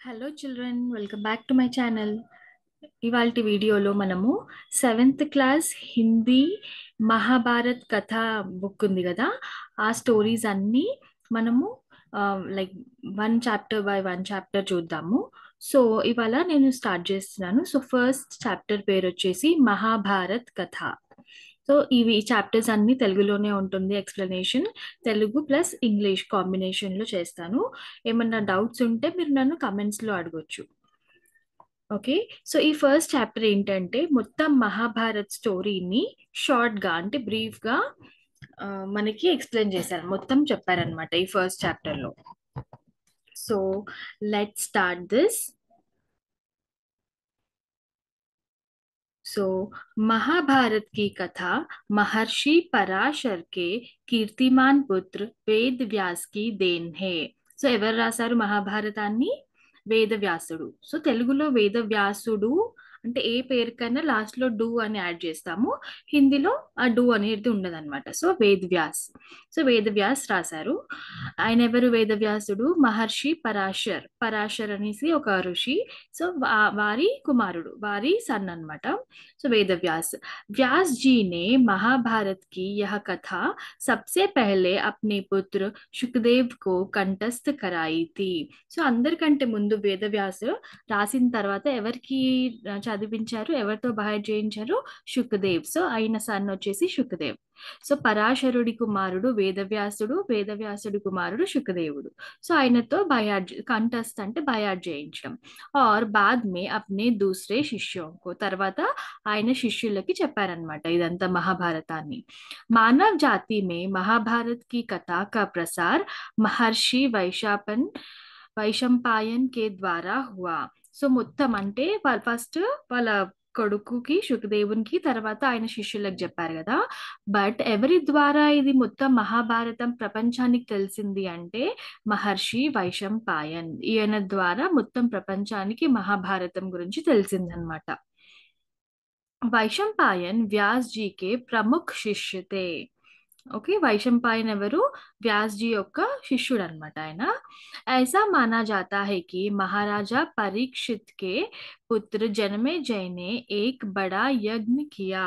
Hello children welcome back to my channel ఇవాల్టి వీడియోలో మనము సెవెంత్ క్లాస్ హిందీ మహాభారత్ కథ బుక్ ఉంది కదా ఆ స్టోరీస్ అన్నీ మనము like one chapter by one chapter చూద్దాము సో ఇవాళ నేను స్టార్ట్ చేస్తున్నాను సో ఫస్ట్ చాప్టర్ పేరు వచ్చేసి మహాభారత్ కథ సో ఇవి ఈ చాప్టర్స్ అన్ని తెలుగులోనే ఉంటుంది ఎక్స్ప్లెనేషన్ తెలుగు ప్లస్ ఇంగ్లీష్ కాంబినేషన్లో చేస్తాను ఏమన్నా డౌట్స్ ఉంటే మీరు నన్ను కమెంట్స్లో అడగొచ్చు ఓకే సో ఈ ఫస్ట్ చాప్టర్ ఏంటంటే మొత్తం మహాభారత్ స్టోరీని షార్ట్గా అంటే బ్రీఫ్గా మనకి ఎక్స్ప్లెయిన్ చేశారు మొత్తం చెప్పారనమాట ఈ ఫస్ట్ చాప్టర్లో so let start this so Mahabharat की कथा महर्षि पराशर के कीर्तिमान पुत्र वेद व्यास की देन है సో ఎవరు రాశారు మహాభారతాన్ని వేదవ్యాసుడు సో తెలుగులో వేదవ్యాసుడు అంటే ఏ పేరుకైనా లాస్ట్ లో డూ అని యాడ్ చేస్తాము హిందీలో ఆ డూ అనేది ఉండదు అనమాట సో వేదవ్యాస్ సో వేదవ్యాస్ రాశారు ఆయన ఎవరు వేదవ్యాసుడు మహర్షి పరాశర్ పరాశర్ అనేసి ఒక ఋషి సో వారి కుమారుడు వారి సన్ అనమాట సో వేదవ్యాस व्यास जी ने महाभारत की यह कथा सबसे पहले अपने पुत्र सुखदेव को कंठस्थ कराई थी సో అందరికంటే ముందు వేదవ్యాస్ రాసిన తర్వాత ఎవరికి చదివించారు ఎవరితో బయట చేయించారు శుకదేవ్ సో ఆయన సన్ వచ్చేసి శుకదేవ్ సో పరాశరుడి కుమారుడు వేదవ్యాసుడు వేదవ్యాసుడి కుమారుడు శుకదేవుడు సో ఆయనతో బయాడ్ కంఠస్థ్ అంటే బయాడ్ చేయించడం ఆర్ బాద్ మే అప్నే దూసరే శిష్యోంకో తర్వాత ఆయన శిష్యులకి చెప్పారనమాట ఇదంతా మహాభారతాన్ని మానవ్ జాతి మే మహాభారత్ కి కథ కా ప్రసార్ మహర్షి వైశాపన్ వైశంపాయన్ కే ద్వారా హువా సో మొత్తం అంటే ఫస్ట్ వాళ్ళ కొడుకుకి శుకదేవునికి తర్వాత ఆయన శిష్యులకు చెప్పారు కదా బట్ ఎవరి ద్వారా ఇది మొత్తం మహాభారతం ప్రపంచానికి తెలిసింది అంటే మహర్షి వైశంపాయన్ ఈయన ద్వారా మొత్తం ప్రపంచానికి మహాభారతం గురించి తెలిసిందనమాట వైశంపాయన్ వ్యాస్ జీకే ప్రముఖ శిష్యతే ఓకే వైశంపాయన్ ఎవరు వ్యాస్ జీ యొక్క శిష్యుడు అనమాట ఆయన ऐसा माना जाता है कि महाराजा परीक्षित के पुत्र जन्मे जय ने एक बड़ा यज्ञ किया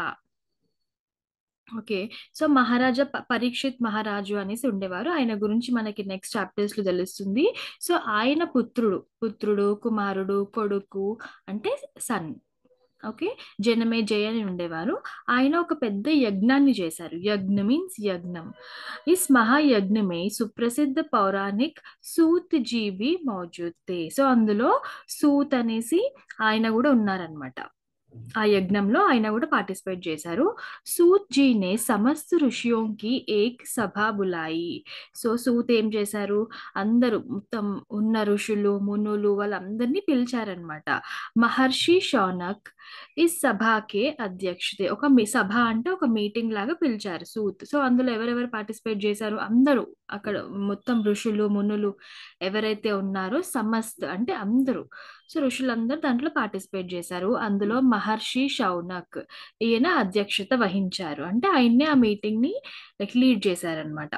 ఓకే సో మహారాజా పరీక్షిత్ మహారాజు అనేసి ఉండేవారు ఆయన గురించి మనకి నెక్స్ట్ చాప్టర్స్ లో తెలుస్తుంది సో ఆయన పుత్రుడు పుత్రుడు కుమారుడు కొడుకు అంటే సన్ ఓకే జనమే జయ అని ఉండేవారు ఆయన ఒక పెద్ద యజ్ఞాన్ని చేశారు యజ్ఞ మీన్స్ యజ్ఞం ఇస్ మహాయజ్ఞమే సుప్రసిద్ధ పౌరాణిక్ సూత్ జీవి మౌజూద్తే సో అందులో సూత్ అనేసి ఆయన కూడా ఉన్నారనమాట ఆ యజ్ఞంలో ఆయన కూడా పార్టిసిపేట్ చేశారు సూత్ జీనే సమస్త ఋషియోంకి ఏక్ సభ బులాయి సో సూత్ ఏం చేశారు అందరూ మొత్తం ఉన్న ఋషులు మునులు వాళ్ళందరినీ పిలిచారనమాట మహర్షి షౌనక్ ఈ సభకే అధ్యక్షతే ఒక సభ అంటే ఒక మీటింగ్ లాగా పిలిచారు సూత్ సో అందులో ఎవరెవరు పార్టిసిపేట్ చేశారు అందరూ అక్కడ మొత్తం ఋషులు మునులు ఎవరైతే ఉన్నారో సమస్త అంటే అందరూ సో ఋషులందరూ దాంట్లో పార్టిసిపేట్ చేశారు అందులో మహర్షి షౌనక్ ఈయన అధ్యక్షత వహించారు అంటే ఆయన్నే ఆ మీటింగ్ ని లైక్ లీడ్ చేశారనమాట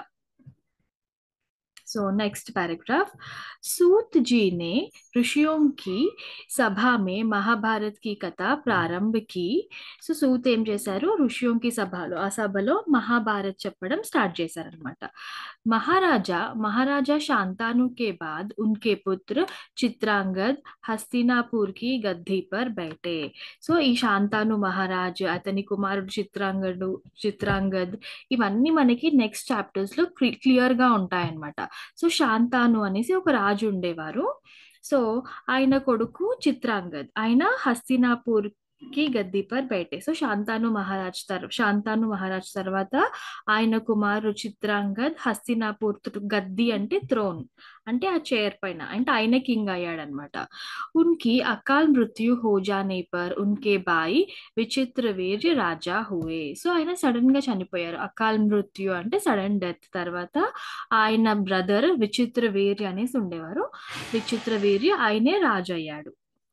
सो नेक्स्ट पैराग्राफ सूत जी ने ऋषियों की सभा में महाभारत की कथा प्रारंभ की సో సూత్ ఏం చేశారు ఋషియోంకి సభలో ఆ సభలో మహాభారత్ చెప్పడం స్టార్ట్ చేశారనమాట మహారాజా మహారాజా శాంతాను के बाद उनके पुत्र చిత్రాంగద్ హస్తినాపూర్ కి గద్దీ పర్ బైటే సో ఈ శాంతాను మహారాజ్ అతని కుమారుడు చిత్రాంగడు చిత్రాంగద్ ఇవన్నీ మనకి నెక్స్ట్ చాప్టర్స్ లో క్లియర్ గా ఉంటాయన్నమాట సో శాంతాను అనేసి ఒక రాజు ఉండేవారు సో ఆయన కొడుకు చిత్రాంగద్ ఆయన హస్తినాపూర్ కి గద్దీ పర్ బయటే సో శాంతాను మహారాజ్ తర్వాత శాంతాను మహారాజ్ తర్వాత ఆయన కుమారుడు చిత్రాంగద్ హస్తినాపూర్ గద్దీ అంటే థ్రోన్ అంటే ఆ చైర్ పైన అంటే ఆయన కింగ్ అయ్యాడనమాట ఉన్కి అకాల్ మృత్యు హో జానే పర్ ఉన్కే బాయి విచిత్ర వీర్య రాజా హువే సో ఆయన సడన్ గా చనిపోయారు అకాల్ మృత్యు అంటే సడన్ డెత్ తర్వాత ఆయన బ్రదర్ విచిత్ర వీర్య అనేసి ఉండేవారు విచిత్ర వీర్య ఆయనే రాజు అయ్యాడు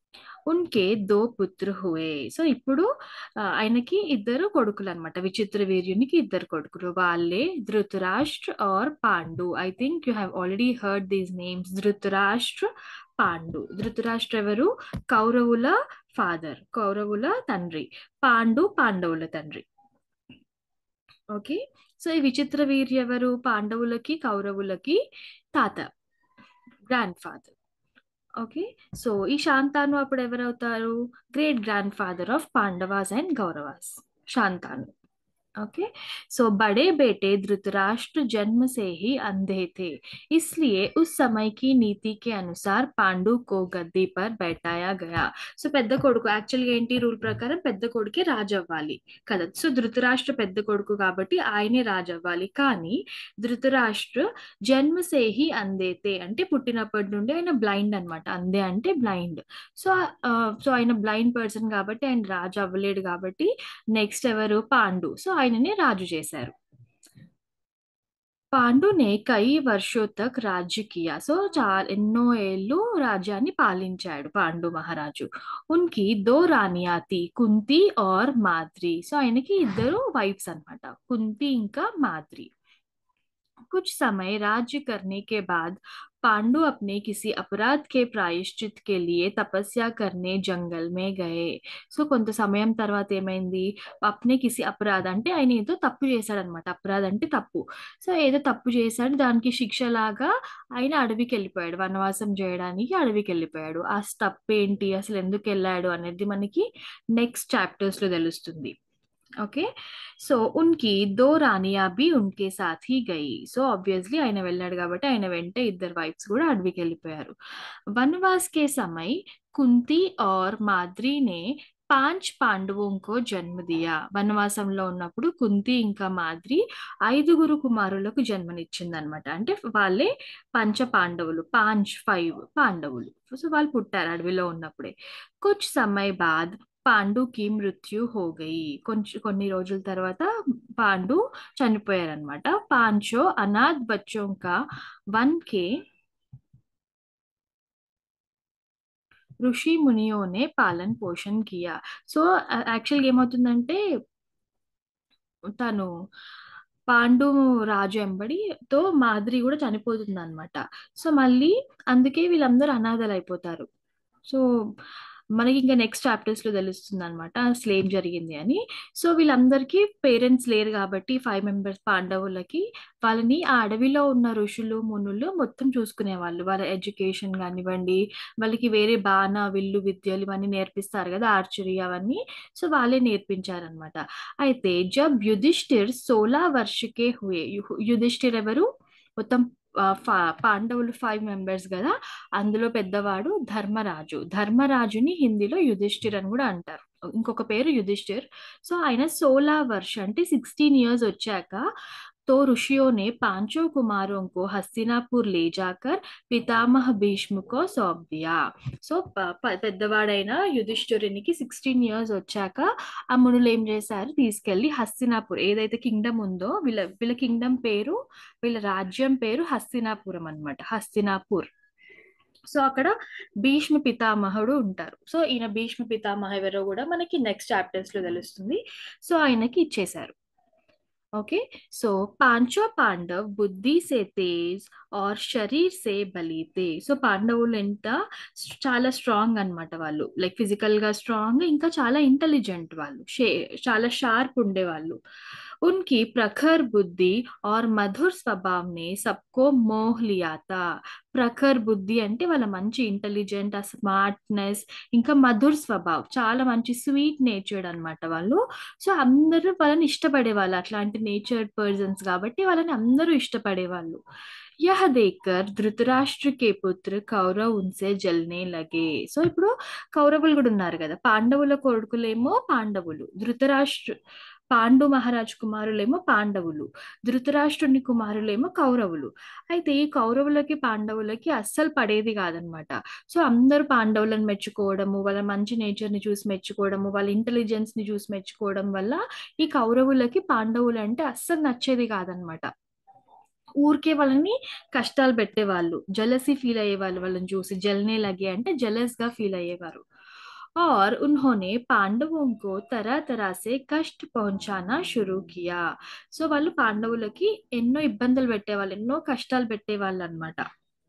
ఉన్కే దో పుత్ర హుయే సో ఇప్పుడు ఆ, ఆయనకి ఇద్దరు కొడుకులు అనమాట విచిత్ర వీర్యునికి ఇద్దరు కొడుకులు వాళ్ళే Dhritarashtra are Pandu I think you have already heard these names Dhritarashtra Pandu Dhritarashtra ఎవరు కౌరవుల ఫాదర్ కౌరవుల తండ్రి పాండు పాండవుల తండ్రి ఓకే సో ఈ విచిత్ర వీర్య ఎవరు పాండవులకి కౌరవులకి తాత గ్రాండ్ ఫాదర్ ఓకే సో ఈ శాంతాను అప్పుడు ఎవరవుతారు great grand father of Pandavas and Kauravas Shantanu okay so बड़े बेटे धृतराष्ट्र जन्म से ही अंधे थे इसलिए उस समय की नीति के अनुसार पांडु को गद्दी पर बैठाया गया సో పెద్ద కొడుకు యాక్చువల్గా ఏంటి రూల్ ప్రకారం పెద్ద కొడుకే రాజు అవ్వాలి కదా సో ధృతరాష్ట్ర పెద్ద కొడుకు కాబట్టి ఆయనే రాజు అవ్వాలి కానీ ధృతరాష్ట్ర జన్మసేహి అందేతే అంటే పుట్టినప్పటి నుండి ఆయన బ్లైండ్ అనమాట అందే అంటే బ్లైండ్ సో సో ఆయన బ్లైండ్ పర్సన్ కాబట్టి ఆయన రాజు అవ్వలేడు కాబట్టి నెక్స్ట్ ఎవరు పాండు సో ఆయనని రాజు చేశారు పాండు నే కై వర్షో తక్ రాజ్య కియా సో చాలా ఎన్నో ఏళ్ళు రాజ్యాన్ని పాలించాడు పాండు మహారాజు ఉన్కి దో రానియా థీ కుంతి और మాద్రి సో ఆయనకి ఇద్దరు వైఫ్స్ అన్నమాట కుంతి ఇంకా మాద్రి कुछ समय राज्य करने के बाद पांडु अपने किसी अपराध के प्रायश्चित के लिए తపస్య करने జంగల్ మే గయే సో కొంత సమయం తర్వాత ఏమైంది అప్నే కిసి అపరాధ అంటే ఆయన ఏదో తప్పు చేశాడనమాట అపరాధ అంటే తప్పు సో ఏదో తప్పు చేశాడు దానికి శిక్ష లాగా ఆయన అడవికి వెళ్ళిపోయాడు వనవాసం చేయడానికి అడవికి వెళ్ళిపోయాడు ఆ తప్పు ఏంటి అసలు ఎందుకు వెళ్ళాడు అనేది మనకి నెక్స్ట్ చాప్టర్స్ లో తెలుస్తుంది ఓకే సో ఉన్కి దో రానియా బి ఉన్కే సాథ్ హీ గయి సో ఆబ్వియస్లీ ఆయన వెళ్ళాడు కాబట్టి ఆయన వెంటే ఇద్దరు వైఫ్స్ కూడా అడవికి వెళ్ళిపోయారు వనవాస్ కే సమయ్ కుంతి और మాద్రి నే పాంచ్ పాండవుంకో జన్మ దియా వనవాసంలో ఉన్నప్పుడు కుంతి ఇంకా మాద్రి ఐదుగురు కుమారులకు జన్మనిచ్చిందనమాట అంటే వాళ్ళే పంచ పాండవులు పాంచ్ ఫైవ్ పాండవులు సో వాళ్ళు పుట్టారు అడవిలో ఉన్నప్పుడే కుచ్ సమయ్ బాద్ పాండుకి మృత్యు హోగయి కొంచెం కొన్ని రోజుల తర్వాత పాండు చనిపోయారనమాట పాంచో అనాథ్ బచ్చోంకా వన్ కే ఋషి మునియోనే పాలన్ పోషణ్ కియా సో యాక్చువల్గా ఏమవుతుందంటే తను పాండు రాజు ఎంబడి తో మాదిరి కూడా చనిపోతుంది అనమాట సో మళ్ళీ అందుకే వీళ్ళందరూ అనాథలు అయిపోతారు సో మనకి ఇంకా నెక్స్ట్ చాప్టర్స్ లో తెలుస్తుంది అనమాట అసలు ఏం జరిగింది అని సో వీళ్ళందరికీ పేరెంట్స్ లేరు కాబట్టి ఫైవ్ మెంబర్స్ పాండవులకి వాళ్ళని ఆ అడవిలో ఉన్న ఋషులు మునులు మొత్తం చూసుకునేవాళ్ళు వాళ్ళ ఎడ్యుకేషన్ కానివ్వండి వాళ్ళకి వేరే బాణ విల్లు విద్యలు ఇవన్నీ నేర్పిస్తారు కదా ఆర్చరీ అవన్నీ సో వాళ్ళే నేర్పించారనమాట అయితే జబ్ యుధిష్ఠిర్ సోలా వర్షకే హుయే యు- యుధిష్ఠిర్ ఎవరు మొత్తం ఆ, ఫా- పాండవులు ఫైవ్ మెంబర్స్ కదా అందులో పెద్దవాడు ధర్మరాజు ధర్మరాజుని హిందీలో యుధిష్ఠిర్ అని కూడా అంటారు ఇంకొక పేరు యుధిష్ఠిర్ సో ఆయన సోలా వర్ష అంటే సిక్స్టీన్ ఇయర్స్ వచ్చాక तो ऋषियों ने पांचों कुमारों को हस्तिनापुर ले जाकर పితామహ భీష్ముకో సౌంప్ దియా సో ప- ప- పెద్దవాడైన యుధిష్ఠిరునికి సిక్స్టీన్ ఇయర్స్ వచ్చాక ఆ మునులు ఏం చేశారు తీసుకెళ్లి హస్తినాపూర్ ఏదైతే కింగ్డమ్ ఉందో వీళ్ళ వీళ్ళ కింగ్డమ్ పేరు వీళ్ళ రాజ్యం పేరు హస్తినాపురం అన్నమాట హస్తినాపూర్ సో అక్కడ భీష్మ పితామహుడు ఉంటారు సో ఈయన భీష్మ పితామహ ఎవరో కూడా మనకి నెక్స్ట్ చాప్టర్స్ లో తెలుస్తుంది సో ఆయనకి ఇచ్చేశారు ओके सो पांचों पांडव बुद्धि से तेज और शरीर से బలి తే సో పాండవులు ఎంత చాలా స్ట్రాంగ్ అన్నమాట వాళ్ళు లైక్ ఫిజికల్ గా స్ట్రాంగ్ ఇంకా చాలా ఇంటెలిజెంట్ వాళ్ళు షే- చాలా షార్ప్ ఉండేవాళ్ళు उनकी प्रखर बुद्धि और मधुर स्वभाव ने सबको मोह लिया था ప్రఖర్ బుద్ధి అంటే వాళ్ళ మంచి ఇంటెలిజెంట్ ఆ స్మార్ట్నెస్ ఇంకా మధుర్ స్వభావ్ చాలా మంచి స్వీట్ నేచర్డ్ అన్నమాట వాళ్ళు సో అందరూ వాళ్ళని ఇష్టపడేవాళ్ళు అట్లాంటి నేచర్డ్ పర్సన్స్ కాబట్టి వాళ్ళని అందరూ ఇష్టపడేవాళ్ళు యహ దేకర్ ధృతరాష్ట్ర కే పుత్ర కౌరవ్ ఉన్సే జల్నే లగే సో ఇప్పుడు కౌరవులు కూడా ఉన్నారు కదా పాండవుల కొడుకులేమో పాండవులు ధృతరాష్ట్ర పాండు మహారాజ్ కుమారులేమో పాండవులు ధృతరాష్ట్రుని కుమారులేమో కౌరవులు అయితే ఈ కౌరవులకి పాండవులకి అస్సలు పడేది కాదనమాట సో అందరూ పాండవులను మెచ్చుకోవడము వాళ్ళ మంచి నేచర్ ని చూసి మెచ్చుకోవడము వాళ్ళ ఇంటెలిజెన్స్ ని చూసి మెచ్చుకోవడం వల్ల ఈ కౌరవులకి పాండవులు అంటే అస్సలు నచ్చేది కాదనమాట ఊరికే వాళ్ళని కష్టాలు పెట్టేవాళ్ళు జలసి ఫీల్ అయ్యేవాళ్ళు వాళ్ళని చూసి జల్నే లగే అంటే జలస్ గా ఫీల్ అయ్యేవారు और उन्होंने पांडवों को तरह तरह से కష్ట పహుంచానా షురూ కియా సో వాళ్ళు పాండవులకి ఎన్నో ఇబ్బందులు పెట్టేవాళ్ళు ఎన్నో కష్టాలు పెట్టేవాళ్ళు అనమాట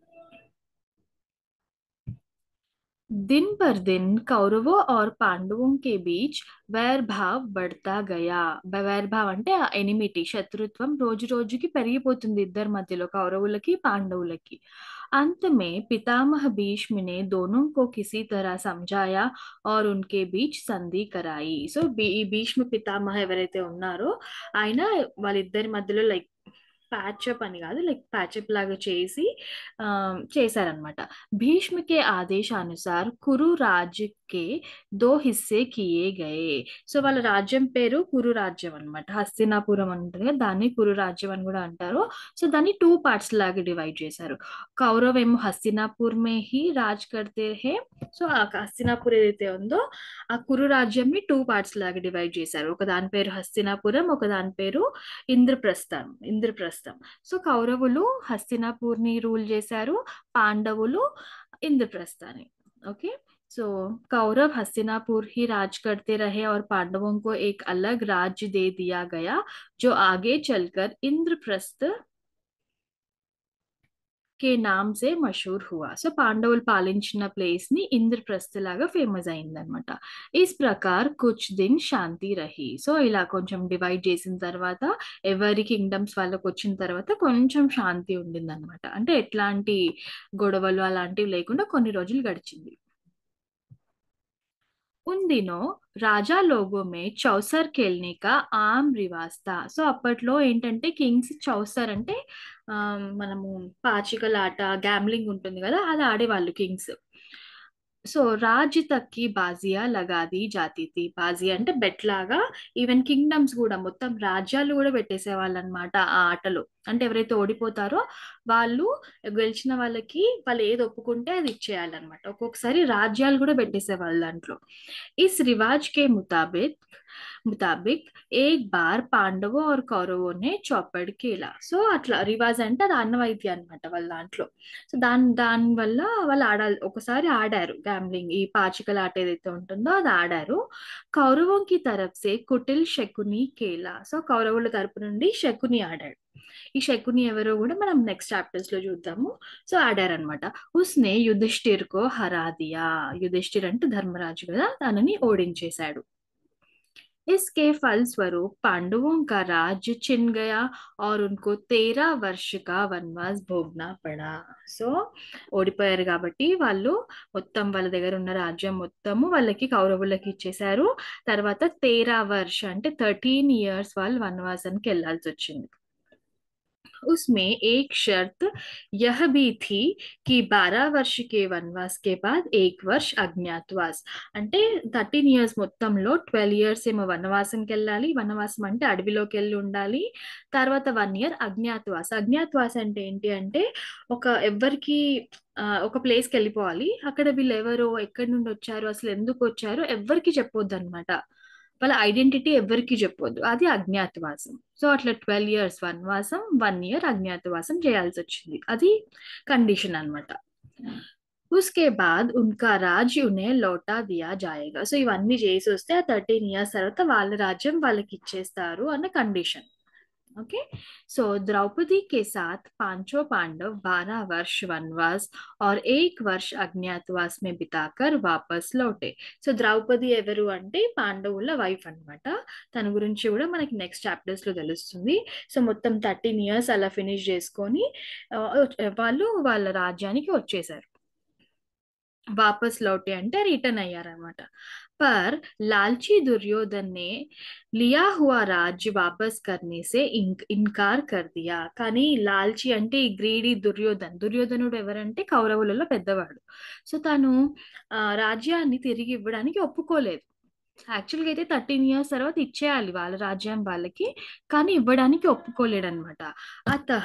दिन पर दिन కౌరవో और పాండవों के बीच వైర్ భావ్ బడతా గయా వైర్ భావ్ అంటే ఎనిమిటీ శత్రుత్వం రోజు రోజుకి పెరిగిపోతుంది ఇద్దరి మధ్యలో కౌరవులకి పాండవులకి अंत में पितामह भीष्म ने दोनों को किसी तरह समझाया और उनके बीच సంధి कराई సో ఈ భీష్మ పితామహ ఎవరైతే ఉన్నారో ఆయన వాళ్ళిద్దరి మధ్యలో లైక్ ప్యాచప్ అని కాదు లైక్ ప్యాచప్ లాగా చేసి ఆ, చేశారనమాట భీష్మ के ఆదేశానుసాर కురు రాజ్ కే దో హిస్సే కియే గయే సో వాళ్ళ రాజ్యం పేరు కురు రాజ్యం అన్నమాట హస్తినాపురం అంటారు కదా దాన్ని కురు రాజ్యం అని కూడా అంటారు సో దాన్ని టూ పార్ట్స్ లాగా డివైడ్ చేశారు కౌరవ్ ఏమో హస్తినాపూర్ మే హీ రాజ్ కర్తే హే సో ఆ హస్తినాపూర్ ఏదైతే ఉందో ఆ కురు రాజ్యంని టూ పార్ట్స్ లాగా డివైడ్ చేశారు ఒక దాని పేరు హస్తినాపురం ఒక దాని పేరు ఇంద్రప్రస్థం ఇంద్రప్రస్థం సో కౌరవులు హస్తినాపూర్ని రూల్ చేశారు పాండవులు ఇంద్రప్రస్థాన్ని ఓకే सो कौरव हस्तिनापुर ही राज करते रहे और पांडवों को एक अलग राज्य दे दिया गया जो आगे चलकर इंद्रप्रस्थ के नाम से मशहूर हुआ సో పాండవులు పాలించిన ప్లేస్ ని ఇంద్రప్రస్థ లాగా ఫేమస్ అయిందనమాట ఇస్ ప్రకార్ కుచ్ దిన్ శాంతి రహి సో ఇలా కొంచెం డివైడ్ చేసిన తర్వాత ఎవరి కింగ్డమ్స్ వాళ్ళకి వచ్చిన తర్వాత కొంచెం శాంతి ఉండింది అనమాట అంటే ఎట్లాంటి గొడవలు అలాంటివి లేకుండా కొన్ని రోజులు గడిచింది उन दिनों రాజా లోగో మే చౌసర్ ఖేల్నే కా ఆమ్ రివాజ్ తా సో అప్పట్లో ఏంటంటే కింగ్స్ చౌసర్ అంటే ఆ, మనము పాచికలాట గ్యామ్లింగ్ ఉంటుంది కదా అది ఆడేవాళ్ళు కింగ్స్ సో రాజ్ తక్కి బాజియా లగాది జాతి థీ బాజియా అంటే బెట్ లాగా ఈవెన్ కింగ్డమ్స్ కూడా మొత్తం రాజ్యాలు కూడా పెట్టేసేవాళ్ళు అనమాట ఆ ఆటలో అంటే ఎవరైతే ఓడిపోతారో వాళ్ళు గెలిచిన వాళ్ళకి వాళ్ళు ఏది ఒప్పుకుంటే అది ఇచ్చేయాలన్నమాట ఒక్కొక్కసారి రాజ్యాలు కూడా పెట్టేసేవాళ్ళు దాంట్లో इस रिवाज के मुताबिक मुताबिक एक बार పాండవో और కౌరవో నే చౌపడ్ కేలా సో అట్లా రివాజ్ అంటే అది అన్నవైద్య అనమాట వాళ్ళ దాంట్లో సో దాని దాని వల్ల వాళ్ళు ఆడాలి ఒకసారి ఆడారు గ్యామ్లింగ్ ఈ పాచికల ఆట ఏదైతే ఉంటుందో అది ఆడారు కౌరవంకి తరఫ్సే కుటిల్ శకుని కేలా సో కౌరవుల తరపు నుండి శకుని ఆడాడు ఈ శకుని ఎవరో కూడా మనం నెక్స్ట్ చాప్టర్స్ లో చూద్దాము సో ఆడారనమాట ఉస్నే యుధిష్ఠిర్ కో హరా దియా యుధిష్ఠిర్ అంటే ధర్మరాజు కదా తనని ఓడించేశాడు इसके फलस्वरूप पांडवों का राज्य छिन गया और उनको तेरह वर्ष का वनवास భోగ్నా పడా సో ఓడిపోయారు కాబట్టి వాళ్ళు మొత్తం వాళ్ళ దగ్గర ఉన్న రాజ్యం మొత్తము వాళ్ళకి కౌరవులకి ఇచ్చేశారు తర్వాత తేరా వర్ష అంటే థర్టీన్ ఇయర్స్ వాళ్ళు వనవాసానికి వెళ్ళాల్సి వచ్చింది उसमें एक शर्त यह भी थी कि बारह वर्ष के वनवास के बाद एक वर्ष అజ్ఞాతవాస్ అంటే థర్టీన్ ఇయర్స్ మొత్తంలో ట్వెల్వ్ ఇయర్స్ ఏమో వనవాసంకి వెళ్ళాలి వనవాసం అంటే అడవిలోకి వెళ్ళి ఉండాలి తర్వాత వన్ ఇయర్ అజ్ఞాతవాస్ అజ్ఞాతవాస్ అంటే ఏంటి అంటే ఒక ఎవ్వరికి ఆ, ఒక ప్లేస్కి వెళ్ళిపోవాలి అక్కడ వీళ్ళు ఎవరో ఎక్కడి నుండి వచ్చారు అసలు ఎందుకు వచ్చారో ఎవ్వరికి చెప్పొద్దు అనమాట వాళ్ళ ఐడెంటిటీ ఎవరికి చెప్పొద్దు అది అజ్ఞాతవాసం సో అట్లా ట్వెల్వ్ ఇయర్స్ వనవాసం వన్ ఇయర్ అజ్ఞాతవాసం చేయాల్సి వచ్చింది అది కండిషన్ అన్నమాట उसके बाद उनका राज्य उन्हें लौटा दिया जाएगा సో ఇవన్నీ చేసి వస్తే ఆ థర్టీన్ ఇయర్స్ తర్వాత వాళ్ళ రాజ్యం వాళ్ళకి ఇచ్చేస్తారు అన్న కండిషన్ ओके सो द्रौपदी के साथ पांचों पांडव बारह वर्ष वनवास और एक वर्ष अज्ञातवास में बिताकर वापस लौटे సో ద్రౌపది ఎవరు అంటే పాండవుల వైఫ్ అన్నమాట తన గురించి కూడా మనకి నెక్స్ట్ చాప్టర్స్ లో తెలుస్తుంది సో మొత్తం థర్టీన్ ఇయర్స్ అలా ఫినిష్ చేసుకొని ఆ, వాళ్ళు వాళ్ళ రాజ్యానికి వచ్చేసారు वापस लौटे అంటే రిటర్న్ అయ్యారనమాట पर लालची दुर्योधन ने लिया हुआ राज्य वापस करने से इं- इनकार कर दिया కానీ లాల్చి అంటే ఈ గ్రీడీ దుర్యోధన్ దుర్యోధనుడు ఎవరంటే కౌరవులలో పెద్దవాడు సో తను ఆ, రాజ్యాన్ని తిరిగి ఇవ్వడానికి ఒప్పుకోలేదు యాక్చువల్గా అయితే థర్టీన్ ఇయర్స్ తర్వాత ఇచ్చేయాలి వాళ్ళ రాజ్యం వాళ్ళకి కానీ ఇవ్వడానికి ఒప్పుకోలేడు అనమాట అతహ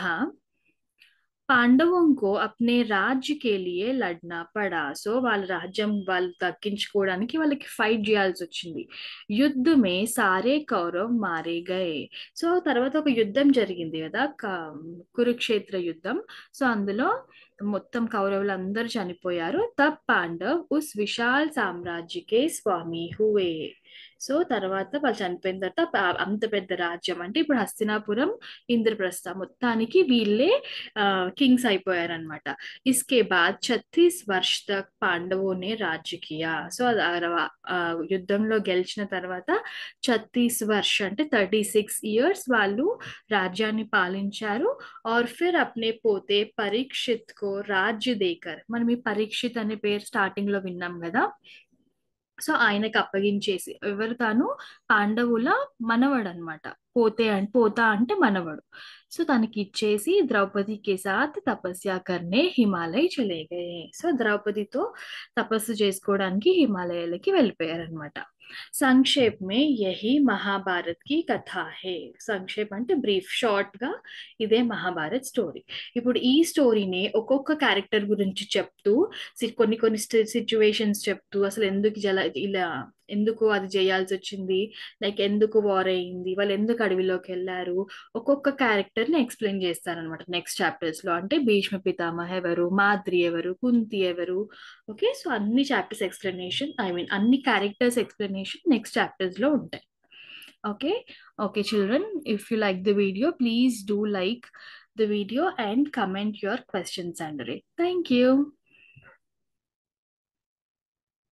పాండవం కో అప్నే రాజ్య కే లియే లడ్నా పడా సో వాళ్ళ రాజ్యం వాళ్ళు దక్కించుకోవడానికి వాళ్ళకి ఫైట్ చేయాల్సి వచ్చింది యుద్ధమే సారే కౌరవ్ మారే గయే సో తర్వాత ఒక యుద్ధం జరిగింది కదా క- కురుక్షేత్ర యుద్ధం సో అందులో మొత్తం కౌరవులు అందరూ చనిపోయారు తబ్ పాండవ్ ఉస్ విశాల్ సామ్రాజ్యకే స్వామి హువే సో తర్వాత వాళ్ళు చనిపోయిన తర్వాత ప- అంత పెద్ద రాజ్యం అంటే ఇప్పుడు హస్తినాపురం ఇంద్రప్రస్థ మొత్తానికి వీళ్ళే కింగ్స్ అయిపోయారనమాట ఇస్కే బాద్ ఛత్తీస్ వర్ష్ తక్ పాండవోనే రాజ్య కియా సో అది ఆ- ఆ యుద్ధంలో గెలిచిన తర్వాత ఛత్తీస్ వర్ష్ అంటే థర్టీ సిక్స్ ఇయర్స్ వాళ్ళు రాజ్యాన్ని పాలించారు और फिर अपने పోతే పరీక్షిత్ కో రాజ్య దేకర్ మనం ఈ పరీక్షిత్ అనే పేరు స్టార్టింగ్ లో విన్నాం కదా సో ఆయనకి అప్పగించేసి ఎవరు తాను పాండవుల మనవడు అనమాట పోతే అంటే పోతా అంటే మనవడు సో తనకి ఇచ్చేసి ద్రౌపది కే సాత్ తపస్య కర్నే హిమాలయ చలే గయే సో ద్రౌపదితో తపస్సు చేసుకోవడానికి హిమాలయాలకి వెళ్ళిపోయారనమాట సంక్షేప్ మే యహి మహాభారత్ కి కథ హే సంక్షేప్ అంటే బ్రీఫ్ షార్ట్ గా ఇదే మహాభారత్ స్టోరీ ఇప్పుడు ఈ స్టోరీని ఒక్కొక్క క్యారెక్టర్ గురించి చెప్తూ సి- కొన్ని కొన్ని సిచ్యువేషన్స్ చెప్తూ అసలు ఎందుకు జల ఇలా ఎందుకు అది చేయాల్సి వచ్చింది లైక్ ఎందుకు వార్ అయింది వాళ్ళు ఎందుకు అడవిలోకి వెళ్ళారు ఒక్కొక్క క్యారెక్టర్ ని ఎక్స్ప్లెయిన్ చేస్తారనమాట నెక్స్ట్ చాప్టర్స్ లో అంటే భీష్మ పితామహ ఎవరు మాద్రి ఎవరు కుంతి ఎవరు ఓకే సో అన్ని చాప్టర్స్ ఎక్స్ప్లెనేషన్ ఐ మీన్ అన్ని క్యారెక్టర్స్ ఎక్స్ప్లెనేషన్ నెక్స్ట్ చాప్టర్స్ లో ఉంటాయి okay okay children if you like the video please do like the video and comment your questions under it. Thank you.